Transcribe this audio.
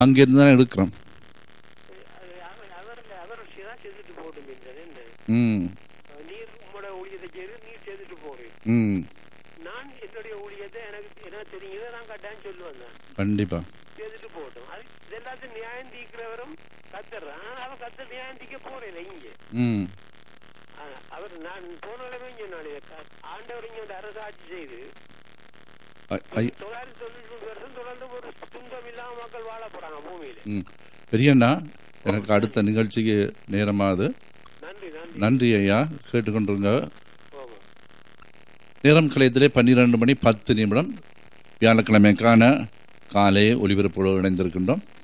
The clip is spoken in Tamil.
அங்கிருந்து தான் எடுக்கிறோம் அது அவர் அவர் அவர் தான் செய்துட்டு போட்டும் என்ன ம் நீர் உங்களோட ஊழியத்தை செய்து நீர் செய்துட்டு போறேன் ம் நான் என்னுடைய ஊழியத்தை எனக்கு என்ன தெரியுதோ நான் கட்டாயம் சொல்லுவேன் தான் கண்டிப்பாக செய்துட்டு போகட்டும் அது இதெல்லாத்தையும் நியாயம் தீக்கிறவரும் கத்துறான் ஆனா அவன் கத்த நியாயம் தீக்க போறேன் இங்க ம் ஆனா, அவர் நான் போன கிழமை சொன்னாலே ஆண்டவர் இங்க வந்து அரசாட்சி செய்து ஐ- ஐ- தொள்ளாயிரத்தி தொண்ணூத்தி மூணு வருஷம் தொடர்ந்து ஒரு துன்பம் இல்லாம மக்கள் வாழ போறாங்க பூமியில ம் பெரியண்ணா எனக்கு அடுத்த நிகழ்ச்சிக்கு நேரமாகுது நன்றி நன்றி நன்றி ஐயா கேட்டுக்கொண்டிருங்க ஆமா நேரம் கலையத்திலே பன்னிரண்டு மணி பத்து நிமிடம் வியாழக்கிழமைக்கான காலை ஒளிபரப்போடு இணைந்திருக்கின்றோம்